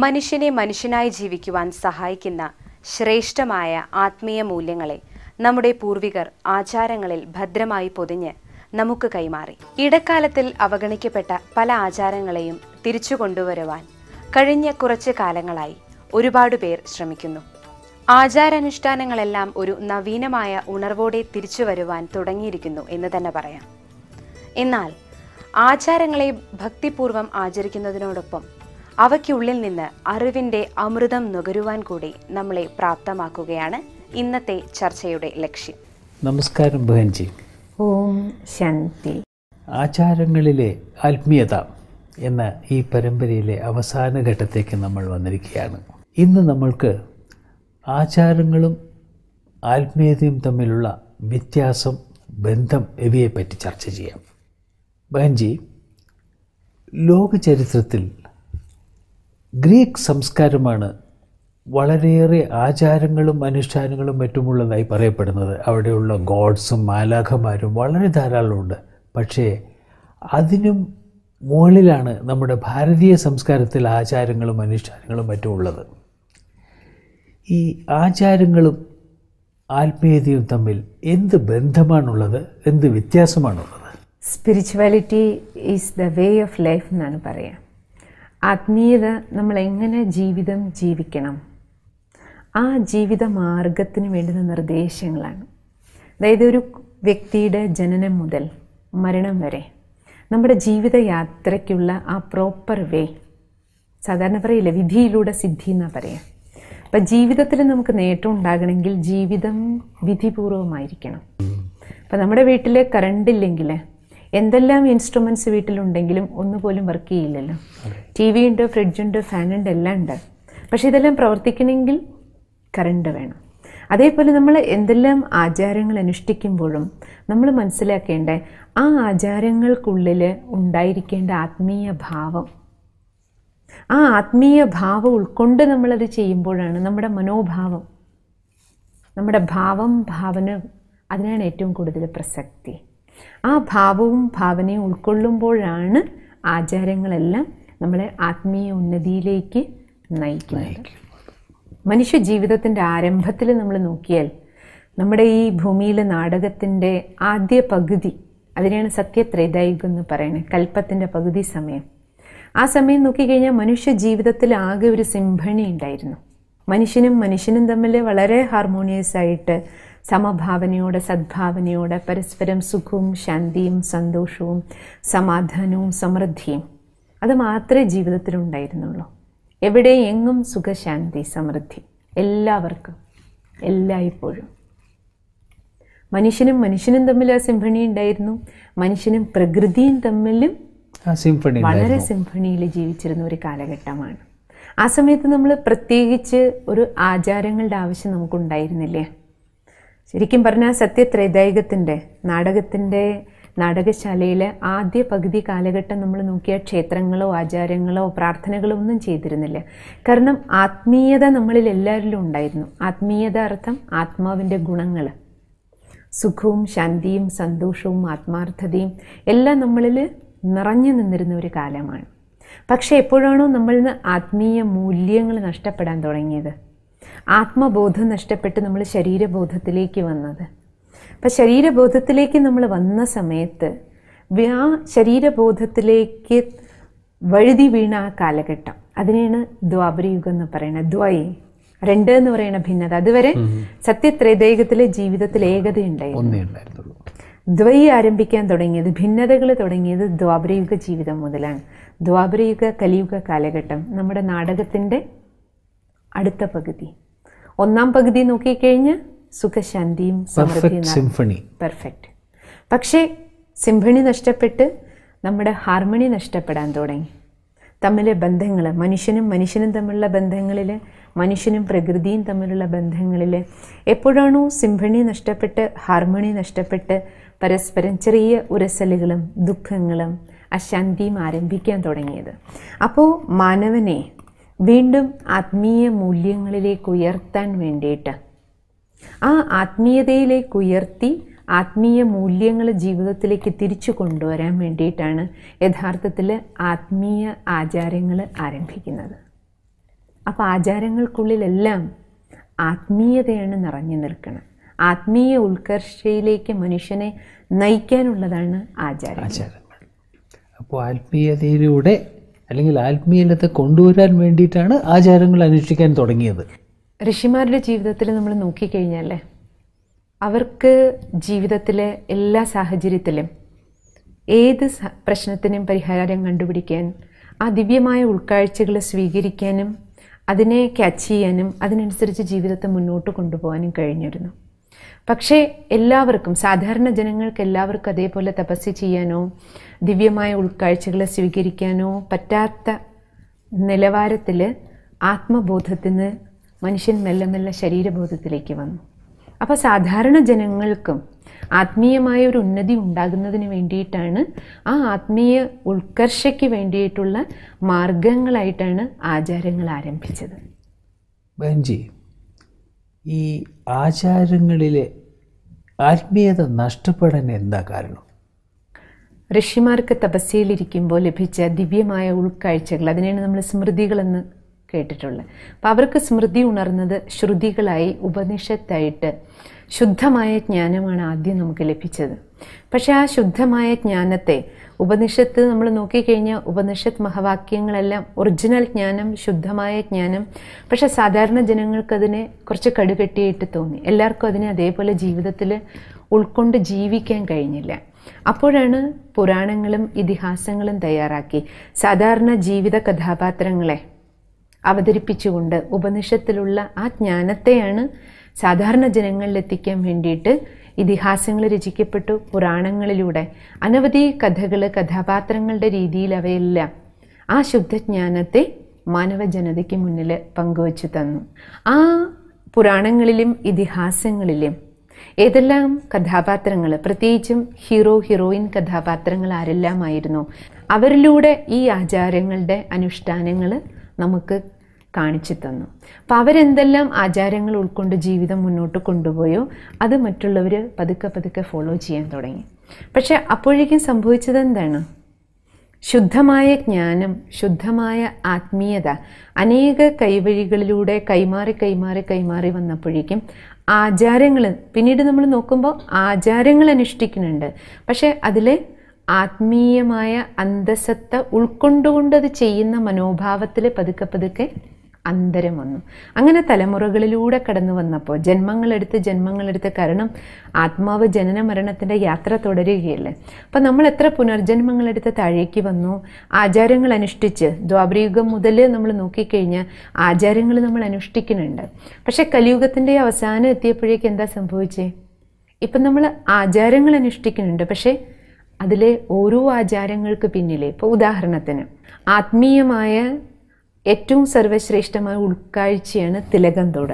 മനുഷ്യനെ മനുഷ്യനായി ജീവിക്കുവാൻ സഹായിക്കുന്ന ശ്രേഷ്ഠമായ ആത്മീയ മൂല്യങ്ങളെ നമ്മുടെ പൂർവികർ ആചാരങ്ങളിൽ ഭദ്രമായി പൊതിഞ്ഞ് നമുക്ക് കൈമാറി ഇടക്കാലത്തിൽ അവഗണിക്കപ്പെട്ട പല ആചാരങ്ങളെയും തിരിച്ചു കൊണ്ടുവരുവാൻ കഴിഞ്ഞ കുറച്ച് കാലങ്ങളായി ഒരുപാട് പേർ ശ്രമിക്കുന്നു ആചാരാനുഷ്ഠാനങ്ങളെല്ലാം ഒരു നവീനമായ ഉണർവോടെ തിരിച്ചു വരുവാൻ തുടങ്ങിയിരിക്കുന്നു എന്ന് തന്നെ പറയാം എന്നാൽ ആചാരങ്ങളെ ഭക്തിപൂർവം ആചരിക്കുന്നതിനോടൊപ്പം അവയ്ക്കുള്ളിൽ നിന്ന് അറിവിന്റെ അമൃതം നുകരുവാൻ കൂടി നമ്മളെ പ്രാപ്തമാക്കുകയാണ് ഇന്നത്തെ ചർച്ചയുടെ ലക്ഷ്യം നമസ്കാരം ബഹൻജി ഓം ശാന്തി ആചാരങ്ങളിലെ ആത്മീയത എന്ന ഈ പരമ്പരയിലെ അവസാന ഘട്ടത്തേക്ക് നമ്മൾ വന്നിരിക്കുകയാണ് ഇന്ന് നമ്മൾക്ക് ആചാരങ്ങളും ആത്മീയതയും തമ്മിലുള്ള വ്യത്യാസം ബന്ധം ഇവയെപ്പറ്റി ചർച്ച ചെയ്യാം ബഹൻജി ലോക ചരിത്രത്തിൽ ഗ്രീക്ക് സംസ്കാരമാണ് വളരെയേറെ ആചാരങ്ങളും അനുഷ്ഠാനങ്ങളും മറ്റുമുള്ളതായി പറയപ്പെടുന്നത് അവിടെയുള്ള ഗോഡ്സും മാലാഖമാരും വളരെ ധാരാളമുണ്ട് പക്ഷേ അതിനും മുകളിലാണ് നമ്മുടെ ഭാരതീയ സംസ്കാരത്തിൽ ആചാരങ്ങളും അനുഷ്ഠാനങ്ങളും മറ്റും ഉള്ളത് ഈ ആചാരങ്ങളും ആത്മീയതയും തമ്മിൽ എന്ത് ബന്ധമാണുള്ളത് എന്ത് വ്യത്യാസമാണുള്ളത് spirituality is the way of life എന്നാണ് പറയുക ആത്മീയത നമ്മൾ എങ്ങനെ ജീവിതം ജീവിക്കണം ആ ജീവിത മാർഗത്തിന് വേണ്ടുന്ന നിർദ്ദേശങ്ങളാണ് അതായത് ഒരു വ്യക്തിയുടെ ജനനം മുതൽ മരണം വരെ നമ്മുടെ ജീവിത യാത്രയ്ക്കുള്ള ആ പ്രോപ്പർ വേ സാധാരണ പറയില്ല വിധിയിലൂടെ സിദ്ധി എന്നാണ് പറയുക അപ്പം ജീവിതത്തിൽ നമുക്ക് നേട്ടം ഉണ്ടാകണമെങ്കിൽ ജീവിതം വിധിപൂർവമായിരിക്കണം അപ്പം നമ്മുടെ വീട്ടിൽ കറണ്ട് ഇല്ലെങ്കിൽ എന്തെല്ലാം ഇൻസ്ട്രുമെൻറ്റ്സ് വീട്ടിലുണ്ടെങ്കിലും ഒന്നുപോലും വർക്ക് ചെയ്യില്ലല്ലോ ടി വി ഉണ്ട് ഫ്രിഡ്ജുണ്ട് ഫാനുണ്ട് എല്ലാം ഉണ്ട് പക്ഷേ ഇതെല്ലാം പ്രവർത്തിക്കണമെങ്കിൽ കറണ്ട് വേണം അതേപോലെ നമ്മൾ എന്തെല്ലാം ആചാരങ്ങൾ അനുഷ്ഠിക്കുമ്പോഴും നമ്മൾ മനസ്സിലാക്കേണ്ട ആ ആചാരങ്ങൾക്കുള്ളിൽ ഉണ്ടായിരിക്കേണ്ട ആത്മീയ ഭാവം ആ ആത്മീയ ഭാവം ഉൾക്കൊണ്ട് നമ്മളത് ചെയ്യുമ്പോഴാണ് നമ്മുടെ മനോഭാവം നമ്മുടെ ഭാവം ഭാവന അതിനാണ് ഏറ്റവും കൂടുതൽ പ്രസക്തി ആ ഭാവവും ഭാവനയും ഉൾക്കൊള്ളുമ്പോഴാണ് ആചാരങ്ങളെല്ലാം നമ്മളെ ആത്മീയ ഉന്നതിയിലേക്ക് നയിക്കുന്നത് മനുഷ്യ ജീവിതത്തിൻ്റെ ആരംഭത്തിൽ നമ്മൾ നോക്കിയാൽ നമ്മുടെ ഈ ഭൂമിയിലെ നാടകത്തിൻ്റെ ആദ്യ പകുതി അതിനെയാണ് സത്യത്രേതായുഗം എന്ന് പറയുന്നത് കൽപ്പത്തിൻ്റെ പകുതി സമയം ആ സമയം നോക്കിക്കഴിഞ്ഞാൽ മനുഷ്യ ജീവിതത്തിൽ ആകെ ഒരു സിംഭണി ഉണ്ടായിരുന്നു മനുഷ്യനും മനുഷ്യനും തമ്മിൽ വളരെ ഹാർമോണിയസ് ആയിട്ട് സമഭാവനയോടെ സദ്ഭാവനയോടെ പരസ്പരം സുഖവും ശാന്തിയും സന്തോഷവും സമാധാനവും സമൃദ്ധിയും അത് മാത്രമേ ജീവിതത്തിൽ ഉണ്ടായിരുന്നുള്ളൂ എവിടെ എങ്ങും സുഖശാന്തി സമൃദ്ധി എല്ലാവർക്കും എല്ലായ്പ്പോഴും മനുഷ്യനും മനുഷ്യനും തമ്മിൽ ആ സിംഫണി ഉണ്ടായിരുന്നു മനുഷ്യനും പ്രകൃതിയും തമ്മിലും ആ സിംഫണി വളരെ സിംഫണിയിൽ ജീവിച്ചിരുന്ന ഒരു കാലഘട്ടമാണ് ആ സമയത്ത് നമ്മൾ പ്രത്യേകിച്ച് ഒരു ആചാരങ്ങളുടെ ആവശ്യം നമുക്കുണ്ടായിരുന്നില്ലേ ശരിക്കും പറഞ്ഞാൽ സത്യത്രൈതായികത്തിൻ്റെ നാടകത്തിൻ്റെ നാടകശാലയിലെ ആദ്യ പകുതി കാലഘട്ടം നമ്മൾ നോക്കിയാൽ ക്ഷേത്രങ്ങളോ ആചാരങ്ങളോ പ്രാർത്ഥനകളോ ഒന്നും ചെയ്തിരുന്നില്ല കാരണം ആത്മീയത നമ്മളിൽ എല്ലാവരിലും ഉണ്ടായിരുന്നു ആത്മീയത അർത്ഥം ആത്മാവിൻ്റെ ഗുണങ്ങൾ സുഖവും ശാന്തിയും സന്തോഷവും ആത്മാർത്ഥതയും എല്ലാം നമ്മളിൽ നിറഞ്ഞു നിന്നിരുന്ന ഒരു കാലമാണ് പക്ഷേ എപ്പോഴാണോ നമ്മളിൽ നിന്ന് ആത്മീയ മൂല്യങ്ങൾ നഷ്ടപ്പെടാൻ തുടങ്ങിയത് ആത്മബോധം നഷ്ടപ്പെട്ട് നമ്മൾ ശരീരബോധത്തിലേക്ക് വന്നത് അപ്പം ശരീരബോധത്തിലേക്ക് നമ്മൾ വന്ന സമയത്ത് ആ ശരീരബോധത്തിലേക്ക് വഴുതി വീണ ആ കാലഘട്ടം അതിനെയാണ് ദ്വാപരയുഗം എന്ന് പറയുന്നത് ദ്വൈ രണ്ട് എന്ന് പറയുന്ന ഭിന്നത അതുവരെ സത്യത്രേതേകത്തിലെ ജീവിതത്തിൽ ഏകത ഉണ്ടായിരുന്നു ഒന്നേ ഉണ്ടായിരുന്നുള്ളൂ ദ്വൈ ആരംഭിക്കാൻ തുടങ്ങിയത് ഭിന്നതകൾ തുടങ്ങിയത് ദ്വാപരയുഗ ജീവിതം മുതലാണ് ദ്വാപരയുഗ കലിയുഗ കാലഘട്ടം നമ്മുടെ നാടകത്തിൻ്റെ അടുത്ത പകുതി ഒന്നാം പകുതി നോക്കിക്കഴിഞ്ഞാൽ സുഖശാന്തിയും സമൃദ്ധിയും പെർഫെക്റ്റ് സിംഫണി പെർഫെക്റ്റ് പക്ഷേ സിംഫണി നഷ്ടപ്പെട്ട് നമ്മുടെ ഹാർമണി നഷ്ടപ്പെടാൻ തുടങ്ങി തമ്മിലെ ബന്ധങ്ങൾ മനുഷ്യനും മനുഷ്യനും തമ്മിലുള്ള ബന്ധങ്ങളിൽ മനുഷ്യനും പ്രകൃതിയും തമ്മിലുള്ള ബന്ധങ്ങളിൽ എപ്പോഴാണോ സിംഫണി നഷ്ടപ്പെട്ട് ഹാർമണി നഷ്ടപ്പെട്ട് പരസ്പരം ചെറിയ ഉരസലുകളും ദുഃഖങ്ങളും അശാന്തിയും ആരംഭിക്കാൻ തുടങ്ങിയത് അപ്പോൾ മാനവനെ വീണ്ടും ആത്മീയ മൂല്യങ്ങളിലേക്ക് ഉയർത്താൻ വേണ്ടിയിട്ട് ആ ആത്മീയതയിലേക്ക് ഉയർത്തി ആത്മീയ മൂല്യങ്ങൾ ജീവിതത്തിലേക്ക് തിരിച്ചു കൊണ്ടുവരാൻ വേണ്ടിയിട്ടാണ് യഥാർത്ഥത്തിൽ ആത്മീയ ആചാരങ്ങൾ ആരംഭിക്കുന്നത് അപ്പോൾ ആചാരങ്ങൾക്കുള്ളിലെല്ലാം ആത്മീയതയാണ് നിറഞ്ഞു നിൽക്കുന്നത് ആത്മീയ ഉത്കർഷയിലേക്ക് മനുഷ്യനെ നയിക്കാനുള്ളതാണ് ആചാരം ആചാരങ്ങൾ അപ്പോൾ ആത്മീയതയിലൂടെ അല്ലെങ്കിൽ ആത്മീയത കൊണ്ടുവരാൻ വേണ്ടിയിട്ടാണ് ആചാരങ്ങൾ അനുഷ്ഠിക്കാൻ തുടങ്ങിയത് ഋഷിമാരുടെ ജീവിതത്തിൽ നമ്മൾ നോക്കിക്കഴിഞ്ഞാൽ അവർക്ക് ജീവിതത്തിലെ എല്ലാ സാഹചര്യത്തിലും ഏത് സ- പ്രശ്നത്തിനും പരിഹാരം കണ്ടുപിടിക്കാൻ ആ ദിവ്യമായ ഉൾക്കാഴ്ചകൾ സ്വീകരിക്കാനും അതിനെ ക്യാച്ച് ചെയ്യാനും അതിനനുസരിച്ച് ജീവിതത്തെ മുന്നോട്ട് കൊണ്ടുപോകാനും കഴിഞ്ഞിരുന്നു പക്ഷേ എല്ലാവർക്കും സാധാരണ ജനങ്ങൾക്ക് എല്ലാവർക്കും അതേപോലെ തപസ് ചെയ്യാനോ ദിവ്യമായ ഉൾക്കാഴ്ചകളെ സ്വീകരിക്കാനോ പറ്റാത്ത നിലവാരത്തിൽ ആത്മബോധത്തിന് മനുഷ്യൻ മെല്ലെ മെല്ലെ ശരീരബോധത്തിലേക്ക് വന്നു അപ്പോൾ സാധാരണ ജനങ്ങൾക്കും ആത്മീയമായ ഒരു ഉന്നതി ഉണ്ടാകുന്നതിന് വേണ്ടിയിട്ടാണ് ആ ആത്മീയ ഉത്കർഷയ്ക്ക് വേണ്ടിയിട്ടുള്ള മാർഗങ്ങളായിട്ടാണ് ആചാരങ്ങൾ ആരംഭിച്ചത് ബെഞ്ചി ഈ ആചാരങ്ങളിലെ ആത്മീയത നഷ്ടപ്പെടാൻ എന്താ കാരണം ഋഷിമാർക്ക് തപസ്യയിലിരിക്കുമ്പോൾ ലഭിച്ച ദിവ്യമായ ഉൾക്കാഴ്ചകൾ അതിനെയാണ് നമ്മൾ സ്മൃതികളെന്ന് കേട്ടിട്ടുള്ളത് അപ്പം അവർക്ക് സ്മൃതി ഉണർന്നത് ശ്രുതികളായി ഉപനിഷത്തായിട്ട് ശുദ്ധമായ ജ്ഞാനമാണ് ആദ്യം നമുക്ക് ലഭിച്ചത് പക്ഷേ ആ ശുദ്ധമായ ജ്ഞാനത്തെ ഉപനിഷത്ത് നമ്മൾ നോക്കിക്കഴിഞ്ഞാൽ ഉപനിഷത്ത് മഹവാക്യങ്ങളെല്ലാം ഒറിജിനൽ ജ്ഞാനം ശുദ്ധമായ ജ്ഞാനം പക്ഷെ സാധാരണ ജനങ്ങൾക്കതിനെ കുറച്ച് കടുകെട്ടിയായിട്ട് തോന്നി എല്ലാവർക്കും അതിനെ അതേപോലെ ജീവിതത്തിൽ ഉൾക്കൊണ്ട് ജീവിക്കാൻ കഴിഞ്ഞില്ല അപ്പോഴാണ് പുരാണങ്ങളും ഇതിഹാസങ്ങളും തയ്യാറാക്കി സാധാരണ ജീവിത കഥാപാത്രങ്ങളെ അവതരിപ്പിച്ചുകൊണ്ട് ഉപനിഷത്തിലുള്ള ആ ജ്ഞാനത്തെയാണ് സാധാരണ ജനങ്ങളിലെത്തിക്കാൻ വേണ്ടിയിട്ട് ഇതിഹാസങ്ങൾ രചിക്കപ്പെട്ടു പുരാണങ്ങളിലൂടെ അനവധി കഥകൾ കഥാപാത്രങ്ങളുടെ രീതിയിൽ അവയെല്ലാം ആ ശുദ്ധജ്ഞാനത്തെ മാനവ ജനതയ്ക്ക് മുന്നിൽ പങ്കുവച്ചു തന്നു ആ പുരാണങ്ങളിലും ഇതിഹാസങ്ങളിലും ഏതെല്ലാം കഥാപാത്രങ്ങൾ പ്രത്യേകിച്ചും ഹീറോ ഹീറോയിൻ കഥാപാത്രങ്ങൾ ആരെല്ലാമായിരുന്നു അവരിലൂടെ ഈ ആചാരങ്ങളുടെ അനുഷ്ഠാനങ്ങൾ നമുക്ക് കാണിച്ചു തന്നു അപ്പം അവരെന്തെല്ലാം ആചാരങ്ങൾ ഉൾക്കൊണ്ട് ജീവിതം മുന്നോട്ട് കൊണ്ടുപോയോ അത് മറ്റുള്ളവർ പതുക്കെ പതുക്കെ ഫോളോ ചെയ്യാൻ തുടങ്ങി പക്ഷെ അപ്പോഴേക്കും സംഭവിച്ചത് എന്താണ് ശുദ്ധമായ ജ്ഞാനം ശുദ്ധമായ ആത്മീയത അനേക കൈവഴികളിലൂടെ കൈമാറി കൈമാറി കൈമാറി വന്നപ്പോഴേക്കും ആചാരങ്ങൾ പിന്നീട് നമ്മൾ നോക്കുമ്പോൾ ആചാരങ്ങൾ അനുഷ്ഠിക്കുന്നുണ്ട് പക്ഷേ അതിലെ ആത്മീയമായ അന്തസത്ത ഉൾക്കൊണ്ടുകൊണ്ട് അത് ചെയ്യുന്ന മനോഭാവത്തിൽ പതുക്കെ പതുക്കെ അന്തരം വന്നു അങ്ങനെ തലമുറകളിലൂടെ കടന്നു വന്നപ്പോൾ ജന്മങ്ങളെടുത്ത് ജന്മങ്ങളെടുത്ത് കാരണം ആത്മാവ് ജനന മരണത്തിൻ്റെ യാത്ര തുടരുകയല്ലേ അപ്പം നമ്മൾ എത്ര പുനർജന്മങ്ങളെടുത്ത് താഴേക്ക് വന്നു ആചാരങ്ങൾ അനുഷ്ഠിച്ച് ദ്വാപരയുഗം മുതൽ നമ്മൾ നോക്കിക്കഴിഞ്ഞാൽ ആചാരങ്ങൾ നമ്മൾ അനുഷ്ഠിക്കുന്നുണ്ട് പക്ഷേ കലിയുഗത്തിൻ്റെ അവസാനം എത്തിയപ്പോഴേക്ക് എന്താ സംഭവിച്ചേ ഇപ്പം നമ്മൾ ആചാരങ്ങൾ അനുഷ്ഠിക്കുന്നുണ്ട് പക്ഷേ അതിലെ ഓരോ ആചാരങ്ങൾക്ക് പിന്നിലെ ഇപ്പോൾ ഉദാഹരണത്തിന് ആത്മീയമായ ഏറ്റവും സർവശ്രേഷ്ഠമായ ഉൾക്കാഴ്ചയാണ് തിലകം തൊട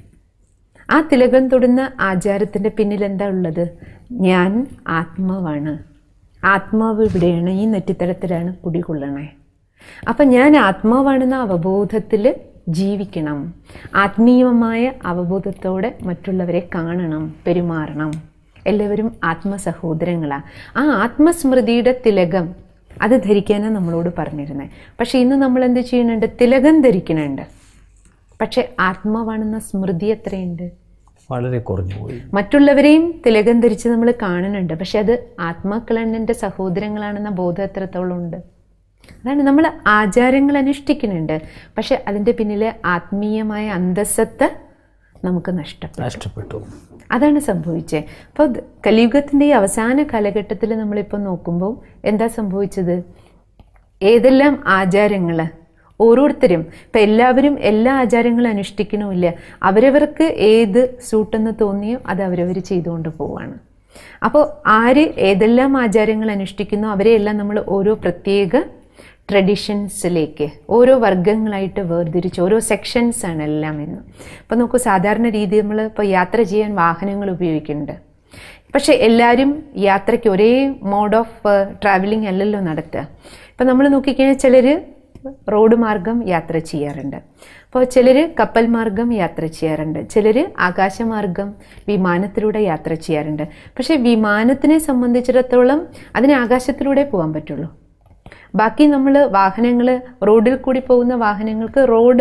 ആ തിലകം തൊടുന്ന ആചാരത്തിൻ്റെ പിന്നിൽ എന്താ ഉള്ളത് ഞാൻ ആത്മാവാണ് ആത്മാവ് ഇവിടെയാണ് ഈ നെറ്റിത്തരത്തിലാണ് കുടികൊള്ളണേ അപ്പം ഞാൻ ആത്മാവാണെന്ന അവബോധത്തിൽ ജീവിക്കണം ആത്മീയമായ അവബോധത്തോടെ മറ്റുള്ളവരെ കാണണം പെരുമാറണം എല്ലാവരും ആത്മസഹോദരങ്ങളാണ് ആ ആത്മസ്മൃതിയുടെ തിലകം അത് ധരിക്കാനാണ് നമ്മളോട് പറഞ്ഞിരുന്നത് പക്ഷെ ഇന്ന് നമ്മൾ എന്ത് ചെയ്യുന്നുണ്ട് തിലകം ധരിക്കുന്നുണ്ട് പക്ഷെ ആത്മാവാണെന്ന സ്മൃതി എത്രയുണ്ട് വളരെ കുറഞ്ഞു പോയി മറ്റുള്ളവരെയും തിലകം ധരിച്ച് നമ്മൾ കാണുന്നുണ്ട് പക്ഷെ അത് ആത്മാക്കളാണ് എൻ്റെ സഹോദരങ്ങളാണെന്ന ബോധം എത്രത്തോളം ഉണ്ട് അതാണ് നമ്മൾ ആചാരങ്ങൾ അനുഷ്ഠിക്കുന്നുണ്ട് പക്ഷെ അതിൻ്റെ പിന്നിലെ ആത്മീയമായ അന്തസ്സത്ത് നമുക്ക് നഷ്ടപ്പെടും നഷ്ടപ്പെട്ടു അതാണ് സംഭവിച്ചത് അപ്പോൾ കലിയുഗത്തിൻ്റെ ഈ അവസാന കാലഘട്ടത്തിൽ നമ്മളിപ്പോൾ നോക്കുമ്പോൾ എന്താ സംഭവിച്ചത് ഏതെല്ലാം ആചാരങ്ങൾ ഓരോരുത്തരും ഇപ്പം എല്ലാവരും എല്ലാ ആചാരങ്ങളും അനുഷ്ഠിക്കണമില്ല അവരവർക്ക് ഏത് സൂട്ടെന്ന് തോന്നിയോ അത് അവരവർ ചെയ്തുകൊണ്ട് പോവാണ് അപ്പോൾ ആര് ഏതെല്ലാം ആചാരങ്ങൾ അനുഷ്ഠിക്കുന്നോ അവരെയെല്ലാം നമ്മൾ ഓരോ പ്രത്യേക ട്രഡീഷൻസിലേക്ക് ഓരോ വർഗങ്ങളായിട്ട് വേർതിരിച്ച് ഓരോ സെക്ഷൻസ് ആണ് എല്ലാം എന്ന് അപ്പോൾ നോക്കൂ സാധാരണ രീതി നമ്മൾ ഇപ്പോൾ യാത്ര ചെയ്യാൻ വാഹനങ്ങൾ ഉപയോഗിക്കുന്നുണ്ട് പക്ഷേ എല്ലാവരും യാത്രയ്ക്ക് ഒരേ മോഡ് ഓഫ് ട്രാവലിംഗ് അല്ലല്ലോ നടത്തുക ഇപ്പം നമ്മൾ നോക്കിക്കഴിഞ്ഞാൽ ചിലർ റോഡ് മാർഗം യാത്ര ചെയ്യാറുണ്ട് അപ്പോൾ ചിലർ കപ്പൽ മാർഗം യാത്ര ചെയ്യാറുണ്ട് ചിലർ ആകാശമാർഗം വിമാനത്തിലൂടെ യാത്ര ചെയ്യാറുണ്ട് പക്ഷേ വിമാനത്തിനെ സംബന്ധിച്ചിടത്തോളം അതിന് ആകാശത്തിലൂടെ പോകാൻ പറ്റുള്ളൂ ബാക്കി നമ്മൾ വാഹനങ്ങൾ റോഡിൽ കൂടി പോകുന്ന വാഹനങ്ങൾക്ക് റോഡ്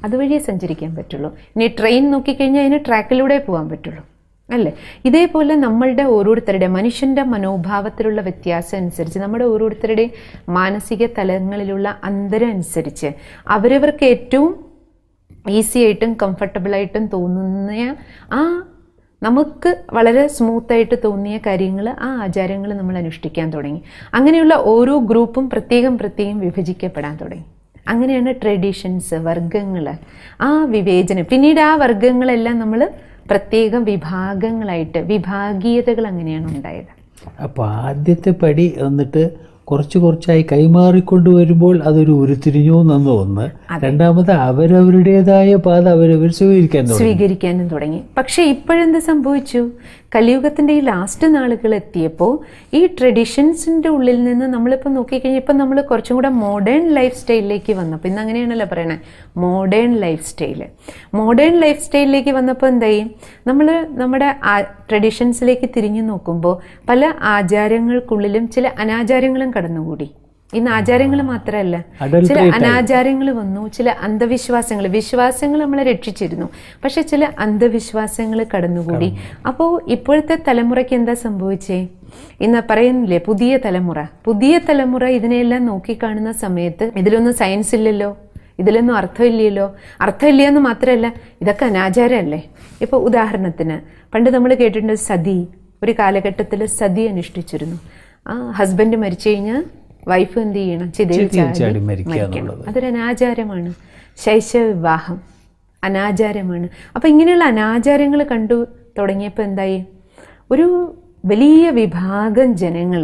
അതുവഴിയേ സഞ്ചരിക്കാൻ പറ്റുള്ളൂ ഇനി ട്രെയിൻ നോക്കിക്കഴിഞ്ഞാൽ അതിന് ട്രാക്കിലൂടെ പോകാൻ പറ്റുള്ളൂ അല്ലേ ഇതേപോലെ നമ്മളുടെ ഓരോരുത്തരുടെ മനുഷ്യൻ്റെ മനോഭാവത്തിലുള്ള വ്യത്യാസം അനുസരിച്ച് നമ്മുടെ ഓരോരുത്തരുടെയും മാനസിക തലങ്ങളിലുള്ള അന്തരം അനുസരിച്ച് അവരവർക്ക് ഏറ്റവും ഈസി ആയിട്ടും കംഫർട്ടബിളായിട്ടും തോന്നുന്ന ആ നമുക്ക് വളരെ സ്മൂത്തായിട്ട് തോന്നിയ കാര്യങ്ങൾ ആ ആചാരങ്ങൾ നമ്മൾ അനുഷ്ഠിക്കാൻ തുടങ്ങി അങ്ങനെയുള്ള ഓരോ ഗ്രൂപ്പും പ്രത്യേകം പ്രത്യേകം വിഭജിക്കപ്പെടാൻ തുടങ്ങി അങ്ങനെയാണ് ട്രഡീഷൻസ് വർഗങ്ങൾ ആ വിവേചനം പിന്നീട് ആ വർഗങ്ങളെല്ലാം നമ്മൾ പ്രത്യേകം വിഭാഗങ്ങളായിട്ട് വിഭാഗീയതകൾ അങ്ങനെയാണ് ഉണ്ടായത് അപ്പോൾ ആദ്യത്തെ പടി എന്നിട്ട് കുറച്ച് കുറച്ചായി കൈമാറിക്കൊണ്ട് വരുമ്പോൾ അതൊരു ഉരുത്തിരിഞ്ഞു എന്നു ഒന്ന് രണ്ടാമത് അവരവരുടേതായ പാത അവരവർ സ്വീകരിക്കാൻ തുടങ്ങി സ്വീകരിക്കാനും തുടങ്ങി പക്ഷേ ഇപ്പോഴെന്ത് സംഭവിച്ചു കലിയുഗത്തിൻ്റെ ഈ ലാസ്റ്റ് നാളുകൾ എത്തിയപ്പോൾ ഈ ട്രഡീഷൻസിൻ്റെ ഉള്ളിൽ നിന്ന് നമ്മളിപ്പോൾ നോക്കിക്കഴിഞ്ഞാൽ ഇപ്പം നമ്മൾ കുറച്ചും കൂടെ മോഡേൺ ലൈഫ് സ്റ്റൈലിലേക്ക് വന്നപ്പോൾ ഇന്ന് അങ്ങനെയാണല്ലോ പറയണേ modern life style modern life സ്റ്റൈലിലേക്ക് വന്നപ്പോൾ എന്തായി നമ്മൾ നമ്മുടെ ട്രഡീഷൻസിലേക്ക് തിരിഞ്ഞു നോക്കുമ്പോൾ പല ആചാരങ്ങൾക്കുള്ളിലും ചില അനാചാരങ്ങളും കടന്നുകൂടി ഇന്ന് ആചാരങ്ങൾ മാത്രമല്ല ചില അനാചാരങ്ങൾ വന്നു ചില അന്ധവിശ്വാസങ്ങൾ വിശ്വാസങ്ങൾ നമ്മളെ രക്ഷിച്ചിരുന്നു പക്ഷെ ചില അന്ധവിശ്വാസങ്ങൾ കടന്നുകൂടി അപ്പോൾ ഇപ്പോഴത്തെ തലമുറയ്ക്ക് എന്താ സംഭവിച്ചേ ഇന്ന് പറയുന്നില്ലേ പുതിയ തലമുറ പുതിയ തലമുറ ഇതിനെല്ലാം നോക്കിക്കാണുന്ന സമയത്ത് ഇതിലൊന്നും സയൻസ് ഇല്ലല്ലോ ഇതിലൊന്നും അർത്ഥമില്ലല്ലോ അർത്ഥമില്ല എന്ന് മാത്രമല്ല ഇതൊക്കെ അനാചാരമല്ലേ ഇപ്പോൾ ഉദാഹരണത്തിന് പണ്ട് നമ്മൾ കേട്ടിട്ടുണ്ട് സതി ഒരു കാലഘട്ടത്തിൽ സതി അനുഷ്ഠിച്ചിരുന്നു ആ ഹസ്ബൻഡ് മരിച്ചു കഴിഞ്ഞാൽ വൈഫ് എന്ത് ചെയ്യണം ചിതയിൽ ചാടി ചാടി മരിക്കുക മരിക്കണം എന്നുള്ളത്. അതൊരു അനാചാരമാണ് ശൈശവ വിവാഹം അനാചാരമാണ് അപ്പം ഇങ്ങനെയുള്ള അനാചാരങ്ങൾ കണ്ടു തുടങ്ങിയപ്പോൾ എന്തായി ഒരു വലിയ വിഭാഗം ജനങ്ങൾ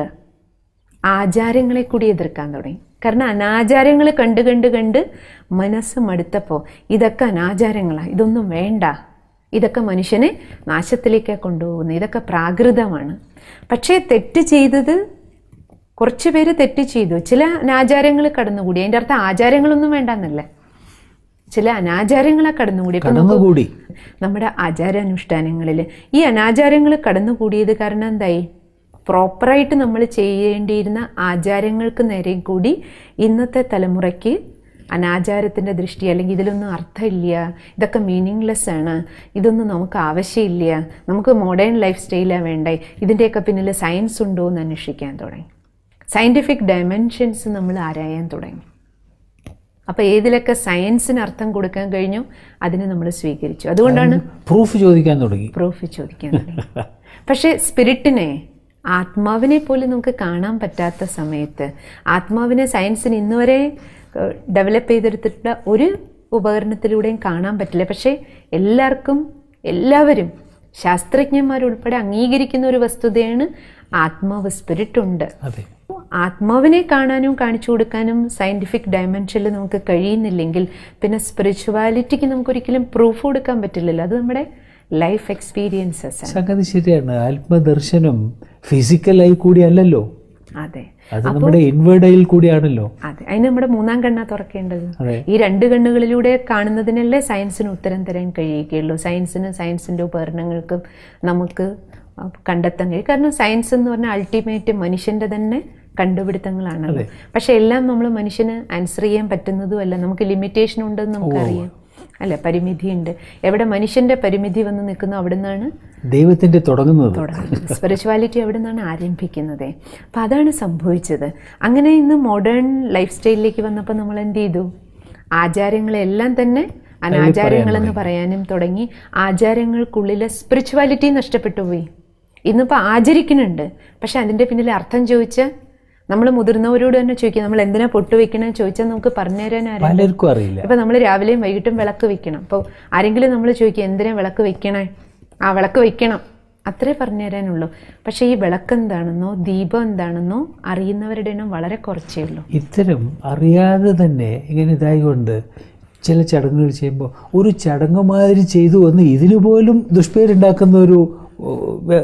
ആചാരങ്ങളെ കൂടി എതിർക്കാൻ തുടങ്ങി കാരണം അനാചാരങ്ങൾ കണ്ട് കണ്ട് കണ്ട് മനസ്സ് മടുത്തപ്പോൾ ഇതൊക്കെ അനാചാരങ്ങളാണ് ഇതൊന്നും വേണ്ട ഇതൊക്കെ മനുഷ്യനെ നാശത്തിലേക്കാണ് കൊണ്ടുപോകുന്നത് ഇതൊക്കെ പ്രാകൃതമാണ് പക്ഷേ തെറ്റ് ചെയ്തത് കുറച്ച് പേര് തെറ്റ് ചെയ്തു ചില അനാചാരങ്ങൾ കടന്നുകൂടി അതിൻ്റെ അർത്ഥം ആചാരങ്ങളൊന്നും വേണ്ടെന്നല്ല ചില അനാചാരങ്ങളെ കടന്നുകൂടി ഇപ്പം നമുക്ക് കടന്നുകൂടി നമ്മുടെ ആചാരാനുഷ്ഠാനങ്ങളിൽ ഈ അനാചാരങ്ങൾ കടന്നുകൂടിയത് കാരണം എന്തായി പ്രോപ്പറായിട്ട് നമ്മൾ ചെയ്യേണ്ടിയിരുന്ന ആചാരങ്ങൾക്ക് നേരെ കൂടി ഇന്നത്തെ തലമുറയ്ക്ക് അനാചാരത്തിൻ്റെ ദൃഷ്ടി അല്ലെങ്കിൽ ഇതിലൊന്നും അർത്ഥമില്ല ഇതൊക്കെ മീനിങ്ലെസ് ആണ് ഇതൊന്നും നമുക്ക് ആവശ്യമില്ല നമുക്ക് മോഡേൺ ലൈഫ് സ്റ്റൈലാണ് വേണ്ടേ ഇതിൻ്റെയൊക്കെ പിന്നിൽ സയൻസ് ഉണ്ടോ എന്ന് അന്വേഷിക്കാൻ തുടങ്ങി സയൻറ്റിഫിക് ഡയമെൻഷൻസ് നമ്മൾ ആരായാൻ തുടങ്ങി അപ്പോൾ ഏതിലൊക്കെ സയൻസിന് അർത്ഥം കൊടുക്കാൻ കഴിഞ്ഞു അതിനെ നമ്മൾ സ്വീകരിച്ചു അതുകൊണ്ടാണ് പ്രൂഫ് ചോദിക്കാൻ തുടങ്ങി പ്രൂഫ് ചോദിക്കാൻ തുടങ്ങി പക്ഷേ സ്പിരിറ്റിനെ ആത്മാവിനെ പോലും നമുക്ക് കാണാൻ പറ്റാത്ത സമയത്ത് ആത്മാവിനെ സയൻസിന് ഇന്നുവരെ ഡെവലപ്പ് ചെയ്തെടുത്തിട്ടുള്ള ഒരു ഉപകരണത്തിലൂടെയും കാണാൻ പറ്റില്ല പക്ഷേ എല്ലാവർക്കും എല്ലാവരും ശാസ്ത്രജ്ഞന്മാരുൾപ്പെടെ അംഗീകരിക്കുന്ന ഒരു വസ്തുതയാണ് ആത്മാവ് സ്പിരിറ്റ് ഉണ്ട് അതെ ആത്മാവിനെ കാണാനും കാണിച്ചു കൊടുക്കാനും സയൻറ്റിഫിക് ഡയമെൻഷനിൽ നമുക്ക് കഴിയുന്നില്ലെങ്കിൽ പിന്നെ സ്പിരിച്വാലിറ്റിക്ക് നമുക്കൊരിക്കലും പ്രൂഫ് കൊടുക്കാൻ പറ്റില്ലല്ലോ അത് നമ്മുടെ ലൈഫ് എക്സ്പീരിയൻസസ് ആണ് സംഗതി ശരിയാണ് ആത്മദർശനം ഫിസിക്കലായി കൂടിയല്ലല്ലോ അതെ അത് നമ്മുടെ ഇൻവേർഡയിൽ കൂടിയാണല്ലോ അതെ അതിന് നമ്മുടെ മൂന്നാം കണ്ണാ തുറക്കേണ്ടത് അതെ ഈ രണ്ട് കണ്ണുകളിലൂടെ കാണുന്നതിനല്ലേ സയൻസിന് ഉത്തരം തരാൻ കഴിയുകയുള്ളൂ സയൻസിന് സയൻസിൻ്റെ ഉപകരണങ്ങൾക്കും നമുക്ക് കണ്ടെത്താൻ കഴിയും കാരണം സയൻസ് എന്ന് പറഞ്ഞാൽ അൾട്ടിമേറ്റ് മനുഷ്യൻ്റെ തന്നെ കണ്ടുപിടുത്തങ്ങളാണല്ലോ പക്ഷെ എല്ലാം നമ്മൾ മനുഷ്യന് ആൻസർ ചെയ്യാൻ പറ്റുന്നതും അല്ല നമുക്ക് ലിമിറ്റേഷൻ ഉണ്ടെന്ന് നമുക്കറിയാം അല്ല പരിമിതിയുണ്ട് എവിടെ മനുഷ്യൻ്റെ പരിമിതി വന്ന് നിൽക്കുന്നോ അവിടെ നിന്നാണ് ദൈവത്തിന്റെ തുടങ്ങുന്നത് തുടങ്ങുന്നത് സ്പിരിച്വാലിറ്റി അവിടെ നിന്നാണ് ആരംഭിക്കുന്നത് അപ്പം അതാണ് സംഭവിച്ചത് അങ്ങനെ ഇന്ന് മോഡേൺ ലൈഫ് സ്റ്റൈലിലേക്ക് വന്നപ്പോൾ നമ്മൾ എന്ത് ചെയ്തു ആചാരങ്ങളെല്ലാം തന്നെ അനാചാരങ്ങളെന്ന് പറയാനും തുടങ്ങി ആചാരങ്ങൾക്കുള്ളിലെ സ്പിരിച്വാലിറ്റി നഷ്ടപ്പെട്ടു പോയി ഇന്നിപ്പോൾ ആചരിക്കുന്നുണ്ട് പക്ഷെ അതിൻ്റെ പിന്നിലെ അർത്ഥം ചോദിച്ചാൽ നമ്മൾ മുതിർന്നവരോട് തന്നെ ചോദിക്കുക നമ്മൾ എന്തിനാ പൊട്ട് വെക്കണമെന്ന് ചോദിച്ചാൽ നമുക്ക് പറഞ്ഞു തരാൻ ആരും പലർക്കും അറിയില്ല ഇപ്പം നമ്മൾ രാവിലെയും വൈകിട്ടും വിളക്ക് വെക്കണം അപ്പോൾ ആരെങ്കിലും നമ്മൾ ചോദിക്കുക എന്തിനാ വിളക്ക് വെക്കണേ ആ വിളക്ക് വെക്കണം അത്രേ പറഞ്ഞു തരാനുള്ളൂ പക്ഷേ ഈ വിളക്ക് എന്താണെന്നോ ദീപം എന്താണെന്നോ അറിയുന്നവരുടെ എണ്ണം വളരെ കുറച്ചേ ഉള്ളൂ ഇത്തരം അറിയാതെ തന്നെ ഇങ്ങനെ ഇതായിക്കൊണ്ട് ചില ചടങ്ങുകൾ ചെയ്യുമ്പോൾ ഒരു ചടങ്ങ് മാതിരി ചെയ്തു വന്ന് ഇതിനു പോലും ദുഷ്പേരുണ്ടാക്കുന്ന ഒരു ഓ, വേ-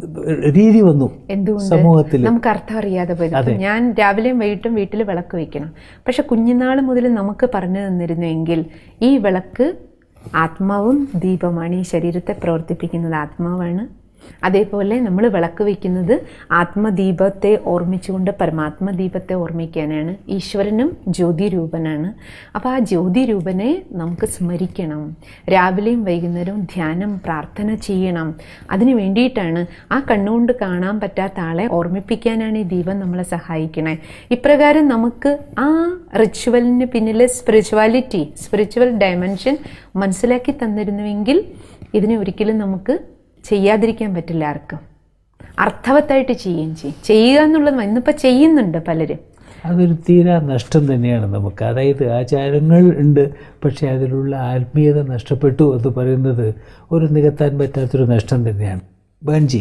രീതി വന്നു എന്തുകൊണ്ട് സമൂഹത്തിൽ നമുക്ക് അർത്ഥം അറിയാതെ പോയത് ഇപ്പം ഞാൻ രാവിലെയും വൈകിട്ടും വീട്ടിൽ വിളക്ക് വെക്കണം പക്ഷെ കുഞ്ഞുനാൾ മുതൽ നമുക്ക് പറഞ്ഞു തന്നിരുന്നുവെങ്കിൽ ഈ വിളക്ക് ആത്മാവും ദീപമാണ് ഈ ശരീരത്തെ പ്രവർത്തിപ്പിക്കുന്നത് ആത്മാവാണ് അതേപോലെ നമ്മൾ വിളക്ക് വയ്ക്കുന്നത് ആത്മദീപത്തെ ഓർമ്മിച്ചുകൊണ്ട് പരമാത്മദീപത്തെ ഓർമ്മിക്കാനാണ് ഈശ്വരനും ജ്യോതിരൂപനാണ് അപ്പോൾ ആ ജ്യോതിരൂപനെ നമുക്ക് സ്മരിക്കണം രാവിലെയും വൈകുന്നേരവും ധ്യാനം പ്രാർത്ഥന ചെയ്യണം അതിനു വേണ്ടിയിട്ടാണ് ആ കണ്ണുകൊണ്ട് കാണാൻ പറ്റാത്ത ആളെ ഓർമ്മിപ്പിക്കാനാണ് ഈ ദീപം നമ്മളെ സഹായിക്കണേ ഇപ്രകാരം നമുക്ക് ആ റിച്വലിന് പിന്നിലെ സ്പിരിച്വാലിറ്റി സ്പിരിച്വൽ ഡയമെൻഷൻ മനസ്സിലാക്കി തന്നിരുന്നുവെങ്കിൽ ഇതിനെ ഒരിക്കലും നമുക്ക് ചെയ്യാതിരിക്കാൻ പറ്റില്ല ആർക്കും അർത്ഥവത്തായിട്ട് ചെയ്യുകയും ചെയ്യും ചെയ്യുക എന്നുള്ളത് ഇന്നിപ്പോൾ ചെയ്യുന്നുണ്ട് പലരും അതൊരു തീരാ നഷ്ടം തന്നെയാണ് നമുക്ക് അതായത് ആചാരങ്ങൾ ഉണ്ട് പക്ഷേ അതിലുള്ള ആത്മീയത നഷ്ടപ്പെട്ടു എന്ന് പറയുന്നത് ഒരു നികത്താൻ പറ്റാത്തൊരു നഷ്ടം തന്നെയാണ് ബൻജി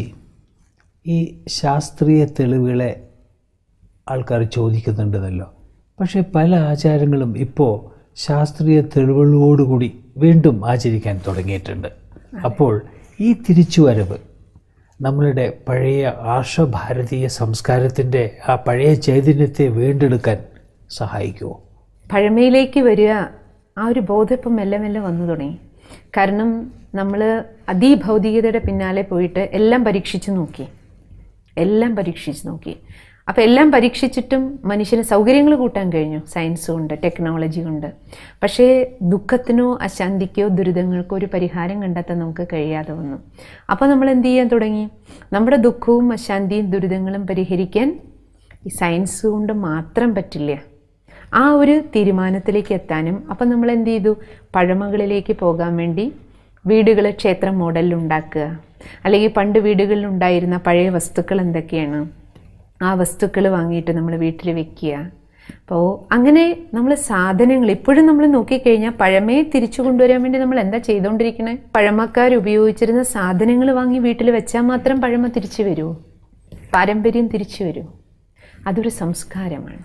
ഈ ശാസ്ത്രീയ തെളിവുകളെ ആൾക്കാർ ചോദിക്കുന്നുണ്ടെന്നല്ലോ പക്ഷേ പല ആചാരങ്ങളും ഇപ്പോൾ ശാസ്ത്രീയ തെളിവുകളോടുകൂടി വീണ്ടും ആചരിക്കാൻ തുടങ്ങിയിട്ടുണ്ട് അപ്പോൾ ഈ തിരിച്ചുവരവ് നമ്മളുടെ പഴയ ആർഷഭാരതീയ സംസ്കാരത്തിൻ്റെ ആ പഴയ ചൈതന്യത്തെ വീണ്ടെടുക്കാൻ സഹായിക്കുമോ പഴമയിലേക്ക് വരിക ആ ഒരു ബോധം ഇപ്പം മെല്ലെ മെല്ലെ വന്നു തുടങ്ങി കാരണം നമ്മൾ അതിഭൗതികതയുടെ പിന്നാലെ പോയിട്ട് എല്ലാം പരീക്ഷിച്ച് നോക്കി എല്ലാം പരീക്ഷിച്ച് നോക്കി അപ്പോൾ എല്ലാം പരീക്ഷിച്ചിട്ടും മനുഷ്യന് സൗകര്യങ്ങൾ കൂട്ടാൻ കഴിഞ്ഞു സയൻസ് കൊണ്ട് ടെക്നോളജി കൊണ്ട് പക്ഷേ ദുഃഖത്തിനോ അശാന്തിക്കോ ദുരിതങ്ങൾക്കോ ഒരു പരിഹാരം കണ്ടെത്താൻ നമുക്ക് കഴിയാതെ വന്നു അപ്പോൾ നമ്മൾ എന്ത് ചെയ്യാൻ തുടങ്ങി നമ്മുടെ ദുഃഖവും അശാന്തിയും ദുരിതങ്ങളും പരിഹരിക്കാൻ ഈ സയൻസ് കൊണ്ട് മാത്രം പറ്റില്ല ആ ഒരു തീരുമാനത്തിലേക്ക് എത്താനും അപ്പം നമ്മൾ എന്ത് ചെയ്തു പഴമകളിലേക്ക് പോകാൻ വേണ്ടി വീടുകൾ ക്ഷേത്ര മോഡലിൽ ഉണ്ടാക്കുക അല്ലെങ്കിൽ പണ്ട് വീടുകളിൽ ഉണ്ടായിരുന്ന പഴയ വസ്തുക്കൾ എന്തൊക്കെയാണ് ആ വസ്തുക്കൾ വാങ്ങിയിട്ട് നമ്മൾ വീട്ടിൽ വെക്കുക അപ്പോൾ അങ്ങനെ നമ്മൾ സാധനങ്ങൾ ഇപ്പോഴും നമ്മൾ നോക്കിക്കഴിഞ്ഞാൽ പഴമയെ തിരിച്ചു കൊണ്ടുവരാൻ വേണ്ടി നമ്മൾ എന്താ ചെയ്തുകൊണ്ടിരിക്കണേ പഴമക്കാർ ഉപയോഗിച്ചിരുന്ന സാധനങ്ങൾ വാങ്ങി വീട്ടിൽ വെച്ചാൽ മാത്രം പഴമ തിരിച്ചു വരുമോ പാരമ്പര്യം തിരിച്ചു വരുമോ അതൊരു സംസ്കാരമാണ്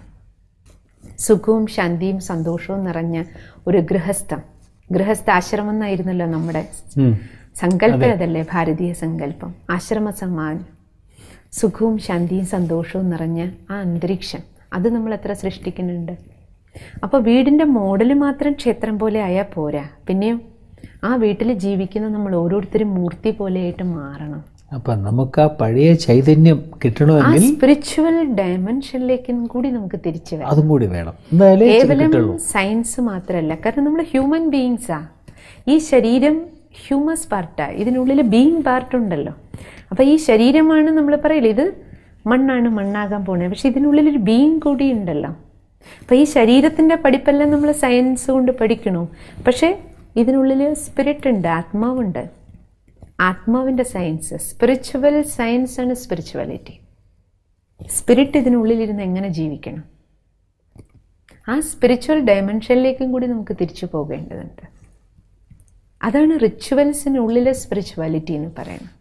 സുഖവും ശാന്തിയും സന്തോഷവും നിറഞ്ഞ ഒരു ഗൃഹസ്ഥം ഗൃഹസ്ഥാശ്രമം എന്നായിരുന്നല്ലോ നമ്മുടെ ഉം. സങ്കല്പം അതല്ലേ ഭാരതീയ സങ്കല്പം ആശ്രമ സമ്മാനം സുഖവും ശാന്തിയും സന്തോഷവും നിറഞ്ഞ ആ അന്തരീക്ഷം അത് നമ്മൾ എത്ര സൃഷ്ടിക്കുന്നുണ്ട് അപ്പോൾ വീടിൻ്റെ മോഡൽ മാത്രം ക്ഷേത്രം പോലെ ആയാൽ പോരാ പിന്നെയോ ആ വീട്ടിൽ ജീവിക്കുന്ന നമ്മൾ ഓരോരുത്തരും മൂർത്തി പോലെയായിട്ട് മാറണം അപ്പം നമുക്ക് ആ പഴയ ചൈതന്യം ആ കിട്ടണമെങ്കിൽ സ്പിരിച്വൽ ഡയമെൻഷനിലേക്കും കൂടി നമുക്ക് തിരിച്ചു വരാം അതും കൂടി വേണം എന്നാലേ ഇച്ചിരി കേവലം കിട്ടുള്ളൂ സയൻസ് മാത്രമല്ല കാരണം നമ്മൾ ഹ്യൂമൻ ബീയിങ്സാ ഈ ശരീരം ഹ്യൂമസ് പാർട്ടാ ഇതിനുള്ളിൽ ബീയിങ് പാർട്ട് ഉണ്ടല്ലോ അപ്പോൾ ഈ ശരീരമാണ് നമ്മൾ പറയില്ല ഇത് മണ്ണാണ് മണ്ണാകാൻ പോണേ പക്ഷെ ഇതിനുള്ളിൽ ഒരു ബീയിങ് കൂടി ഉണ്ടല്ലോ അപ്പോൾ ഈ ശരീരത്തിൻ്റെ പഠിപ്പെല്ലാം നമ്മൾ സയൻസ് കൊണ്ട് പഠിക്കണു പക്ഷേ ഇതിനുള്ളിൽ സ്പിരിറ്റ് ഉണ്ട് ആത്മാവുണ്ട് ആത്മാവിൻ്റെ സയൻസ് സ്പിരിച്വൽ സയൻസ് ആണ് സ്പിരിച്വാലിറ്റി സ്പിരിറ്റ് ഇതിനുള്ളിലിരുന്ന് എങ്ങനെ ജീവിക്കണം ആ സ്പിരിച്വൽ ഡയമെൻഷനിലേക്കും കൂടി നമുക്ക് തിരിച്ചു പോകേണ്ടതുണ്ട് അതാണ് റിച്വൽസിനുള്ളിലെ സ്പിരിച്വാലിറ്റി എന്ന് പറയുന്നത്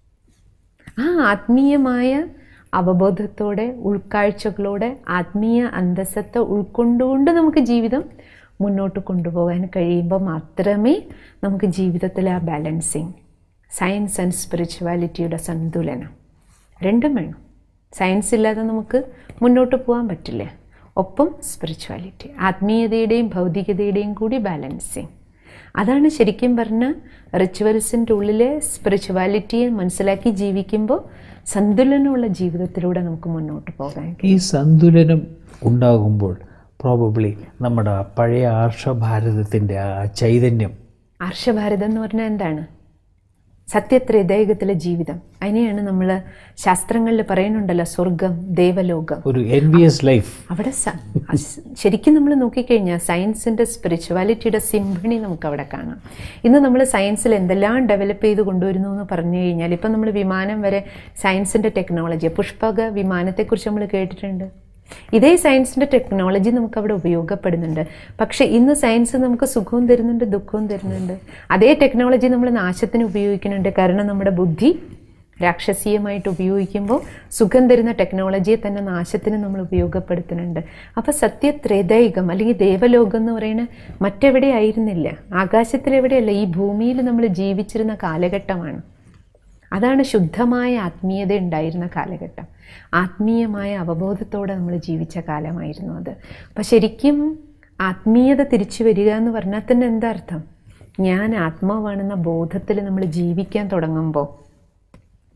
ആ ആത്മീയമായ അവബോധത്തോടെ ഉൾക്കാഴ്ചകളോടെ ആത്മീയ അന്തസ്സത്തെ ഉൾക്കൊണ്ടുകൊണ്ട് നമുക്ക് ജീവിതം മുന്നോട്ട് കൊണ്ടുപോകാൻ കഴിയുമ്പോൾ മാത്രമേ നമുക്ക് ജീവിതത്തിലെ ആ ബാലൻസിങ് സയൻസ് ആൻഡ് സ്പിരിച്വാലിറ്റിയുടെ സന്തുലനം രണ്ടും വേണം സയൻസ് ഇല്ലാതെ നമുക്ക് മുന്നോട്ട് പോകാൻ പറ്റില്ല ഒപ്പം സ്പിരിച്വാലിറ്റി ആത്മീയതയുടെയും ഭൗതികതയുടെയും കൂടി ബാലൻസിങ് അതാണ് ശരിക്കും പറഞ്ഞ റിച്വൽസിൻ്റെ ഉള്ളിലെ സ്പിരിച്വാലിറ്റിയെ മനസ്സിലാക്കി ജീവിക്കുമ്പോൾ സന്തുലനമുള്ള ജീവിതത്തിലൂടെ നമുക്ക് മുന്നോട്ട് പോകാൻ ഈ സന്തുലനം ഉണ്ടാകുമ്പോൾ പ്രോബബ്ലി നമ്മുടെ ആ പഴയ ആർഷഭാരതത്തിൻ്റെ ആ ചൈതന്യം ആർഷഭാരതം എന്ന് പറഞ്ഞാൽ എന്താണ് സത്യത്രേദൈകത്തിലെ ജീവിതം അതിനെയാണ് നമ്മൾ ശാസ്ത്രങ്ങളിൽ പറയുന്നുണ്ടല്ലോ സ്വർഗം ദേവലോകം ഒരു എൻ ബി എസ് ലൈഫ് അവിടെ സ- അസ്- ശരിക്കും നമ്മൾ നോക്കിക്കഴിഞ്ഞാൽ സയൻസിൻ്റെ സ്പിരിച്വാലിറ്റിയുടെ സിംഫണി നമുക്ക് അവിടെ കാണാം ഇന്ന് നമ്മൾ സയൻസിൽ എന്തെല്ലാം ഡെവലപ്പ് ചെയ്ത് കൊണ്ടുവരുന്നു എന്ന് പറഞ്ഞു കഴിഞ്ഞാൽ ഇപ്പം നമ്മൾ വിമാനം വരെ സയൻസിൻ്റെ ടെക്നോളജി പുഷ്പക വിമാനത്തെക്കുറിച്ച് നമ്മൾ കേട്ടിട്ടുണ്ട് ഇതേ സയൻസിൻ്റെ ടെക്നോളജി നമുക്ക് അവിടെ ഉപയോഗപ്പെടുന്നുണ്ട് പക്ഷേ ഇന്ന് സയൻസ് നമുക്ക് സുഖവും തരുന്നുണ്ട് ദുഃഖവും തരുന്നുണ്ട് അതേ ടെക്നോളജി നമ്മൾ നാശത്തിന് ഉപയോഗിക്കുന്നുണ്ട് കാരണം നമ്മുടെ ബുദ്ധി രാക്ഷസീയമായിട്ട് ഉപയോഗിക്കുമ്പോൾ സുഖം തരുന്ന ടെക്നോളജിയെ തന്നെ നാശത്തിന് നമ്മൾ ഉപയോഗപ്പെടുത്തുന്നുണ്ട് അപ്പോൾ സത്യത്രേദൈകം അല്ലെങ്കിൽ ദേവലോകം എന്ന് പറയുന്നത് മറ്റെവിടെ ആയിരുന്നില്ല ആകാശത്തിലെവിടെയല്ല ഈ ഭൂമിയിൽ നമ്മൾ ജീവിച്ചിരുന്ന കാലഘട്ടമാണ് അതാണ് ശുദ്ധമായ ആത്മീയത ഉണ്ടായിരുന്ന കാലഘട്ടം ആത്മീയമായ അവബോധത്തോടെ നമ്മൾ ജീവിച്ച കാലമായിരുന്നു അത് അപ്പം ശരിക്കും ആത്മീയത തിരിച്ചു വരിക എന്ന് പറഞ്ഞാൽ തന്നെ എന്താ അർത്ഥം ഞാൻ ആത്മാവാണെന്ന ബോധത്തിൽ നമ്മൾ ജീവിക്കാൻ തുടങ്ങുമ്പോൾ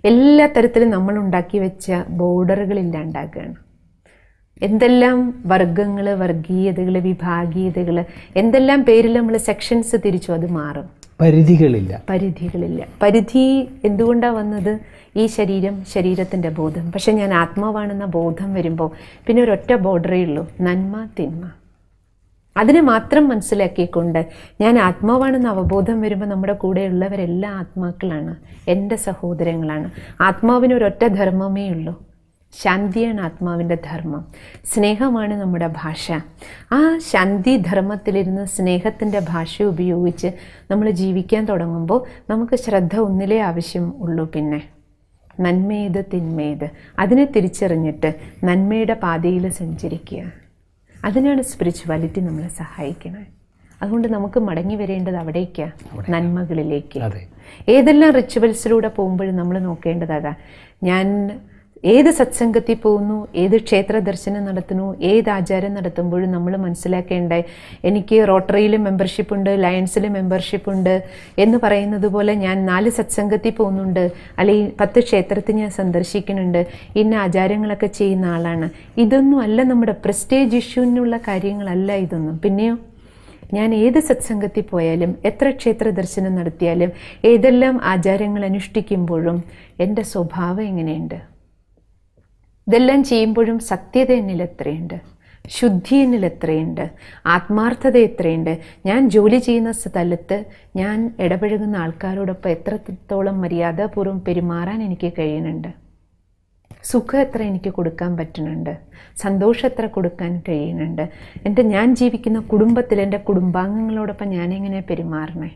എല്ലാ തരത്തിലും നമ്മൾ ഉണ്ടാക്കി വെച്ച ബോർഡറുകൾ ഇല്ലാണ്ടാക്കുകയാണ് എന്തെല്ലാം വർഗങ്ങൾ വർഗീയതകൾ വിഭാഗീയതകൾ എന്തെല്ലാം പേരിൽ നമ്മൾ സെക്ഷൻസ് തിരിച്ചു അത് മാറും പരിധികളില്ല പരിധികളില്ല പരിധി എന്തുകൊണ്ടാണ് വന്നത് ഈ ശരീരം ശരീരത്തിൻ്റെ ബോധം പക്ഷെ ഞാൻ ആത്മാവാണെന്ന ബോധം വരുമ്പോൾ പിന്നെ ഒരൊറ്റ ബോർഡറേ ഉള്ളൂ നന്മ തിന്മ അതിനെ മാത്രം മനസ്സിലാക്കിക്കൊണ്ട് ഞാൻ ആത്മാവാണെന്ന അവബോധം വരുമ്പോൾ നമ്മുടെ കൂടെയുള്ളവരെല്ലാം ആത്മാക്കളാണ് എൻ്റെ സഹോദരങ്ങളാണ് ആത്മാവിന് ഒരൊറ്റ ധർമ്മമേ ഉള്ളൂ ശാന്തിയാണ് ആത്മാവിൻ്റെ ധർമ്മം സ്നേഹമാണ് നമ്മുടെ ഭാഷ ആ ശാന്തി ധർമ്മത്തിലിരുന്ന് സ്നേഹത്തിൻ്റെ ഭാഷ ഉപയോഗിച്ച് നമ്മൾ ജീവിക്കാൻ തുടങ്ങുമ്പോൾ നമുക്ക് ശ്രദ്ധ ഒന്നിലേ ആവശ്യം ഉള്ളൂ പിന്നെ നന്മേത് തിന്മേത് അതിനെ തിരിച്ചറിഞ്ഞിട്ട് നന്മയുടെ പാതയിൽ സഞ്ചരിക്കുക അതിനാണ് സ്പിരിച്വാലിറ്റി നമ്മളെ സഹായിക്കുന്നത് അതുകൊണ്ട് നമുക്ക് മടങ്ങി വരേണ്ടത് അവിടേക്കാണ് നന്മകളിലേക്ക് അതെ ഏതെല്ലാം റിച്വൽസിലൂടെ പോകുമ്പോഴും നമ്മൾ നോക്കേണ്ടത് അതാ ഞാൻ ഏത് സത്സംഗത്തിൽ പോകുന്നു ഏത് ക്ഷേത്ര ദർശനം നടത്തുന്നു ഏത് ആചാരം നടത്തുമ്പോഴും നമ്മൾ മനസ്സിലാക്കേണ്ട എനിക്ക് റോട്ടറിയിൽ മെമ്പർഷിപ്പ് ഉണ്ട് ലയൺസിൽ മെമ്പർഷിപ്പ് ഉണ്ട് എന്ന് പറയുന്നത് പോലെ ഞാൻ നാല് സത്സംഗത്തിൽ പോകുന്നുണ്ട് അല്ലെങ്കിൽ പത്ത് ക്ഷേത്രത്തിൽ ഞാൻ സന്ദർശിക്കുന്നുണ്ട് ഇന്ന ആചാരങ്ങളൊക്കെ ചെയ്യുന്ന ആളാണ് ഇതൊന്നും അല്ല നമ്മുടെ പ്രസ്റ്റേജ് ഇഷ്യൂവിനുള്ള കാര്യങ്ങളല്ല ഇതൊന്നും പിന്നെയോ ഞാൻ ഏത് സത്സംഗത്തിൽ പോയാലും എത്ര ക്ഷേത്ര ദർശനം നടത്തിയാലും ഏതെല്ലാം ആചാരങ്ങൾ അനുഷ്ഠിക്കുമ്പോഴും എൻ്റെ സ്വഭാവം എങ്ങനെയുണ്ട് ഇതെല്ലാം ചെയ്യുമ്പോഴും സത്യത എന്നിൽ എത്രയുണ്ട് ശുദ്ധി എന്നിൽ എത്രയുണ്ട് ആത്മാർത്ഥത എത്രയുണ്ട് ഞാൻ ജോലി ചെയ്യുന്ന സ്ഥലത്ത് ഞാൻ ഇടപഴകുന്ന ആൾക്കാരോടൊപ്പം എത്രത്തോളം മര്യാദപൂർവ്വം പെരുമാറാൻ എനിക്ക് കഴിയുന്നുണ്ട് സുഖം എത്ര എനിക്ക് കൊടുക്കാൻ പറ്റുന്നുണ്ട് സന്തോഷം എത്ര കൊടുക്കാൻ കഴിയുന്നുണ്ട് എൻ്റെ ഞാൻ ജീവിക്കുന്ന കുടുംബത്തിൽ എൻ്റെ കുടുംബാംഗങ്ങളോടൊപ്പം ഞാൻ എങ്ങനെ പെരുമാറണേ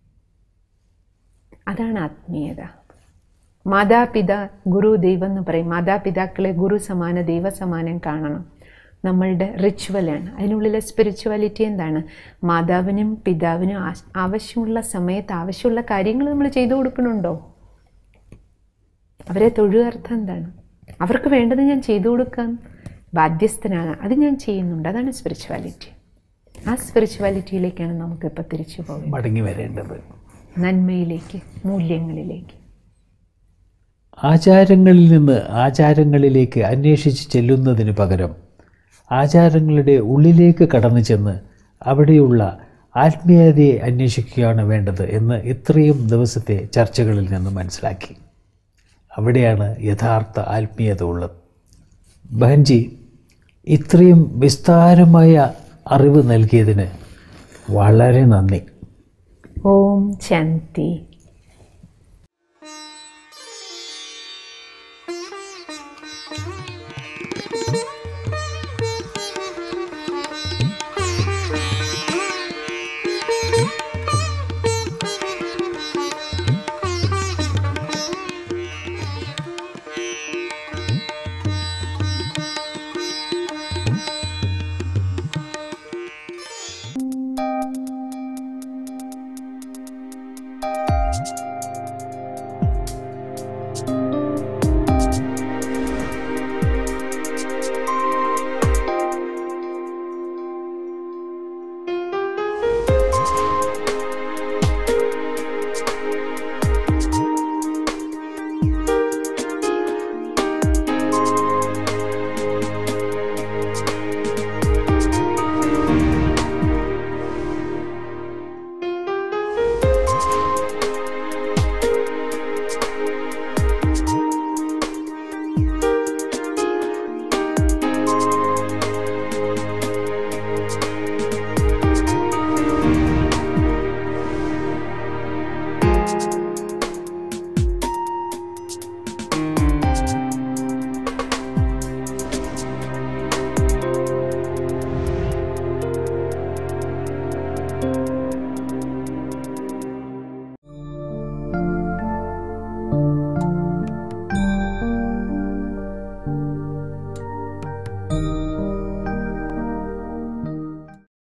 അതാണ് ആത്മീയത മാതാപിത ഗുരു ദൈവം എന്ന് പറയും മാതാപിതാക്കളെ ഗുരു സമാന ദൈവ സമാനം കാണണം നമ്മളുടെ റിച്വലാണ് അതിനുള്ളിലെ സ്പിരിച്വാലിറ്റി എന്താണ് മാതാവിനും പിതാവിനും ആശ്- ആവശ്യമുള്ള സമയത്ത് ആവശ്യമുള്ള കാര്യങ്ങൾ നമ്മൾ ചെയ്തു കൊടുക്കണുണ്ടോ അവരെ തൊഴുകർത്ഥം എന്താണ് അവർക്ക് വേണ്ടത് ഞാൻ ചെയ്തു കൊടുക്കാൻ ബാധ്യസ്ഥനാണ് അത് ഞാൻ ചെയ്യുന്നുണ്ട് അതാണ് സ്പിരിച്വാലിറ്റി ആ സ്പിരിച്വാലിറ്റിയിലേക്കാണ് നമുക്കിപ്പോൾ തിരിച്ചു പോകുന്നത് മടങ്ങി വരേണ്ടത് നന്മയിലേക്ക് മൂല്യങ്ങളിലേക്ക് ആചാരങ്ങളിൽ നിന്ന് ആചാരങ്ങളിലേക്ക് അന്വേഷിച്ച് ചെല്ലുന്നതിന് പകരം ആചാരങ്ങളുടെ ഉള്ളിലേക്ക് കടന്നു ചെന്ന് അവിടെയുള്ള ആത്മീയതയെ അന്വേഷിക്കുകയാണ് വേണ്ടത് എന്ന് ഇത്രയും ദിവസത്തെ ചർച്ചകളിൽ നിന്ന് മനസ്സിലാക്കി അവിടെയാണ് യഥാർത്ഥ ആത്മീയത ഉള്ളത് ബഹൻജി ഇത്രയും വിസ്താരമായ അറിവ് നൽകിയതിന് വളരെ നന്ദി ഓം ശാന്തി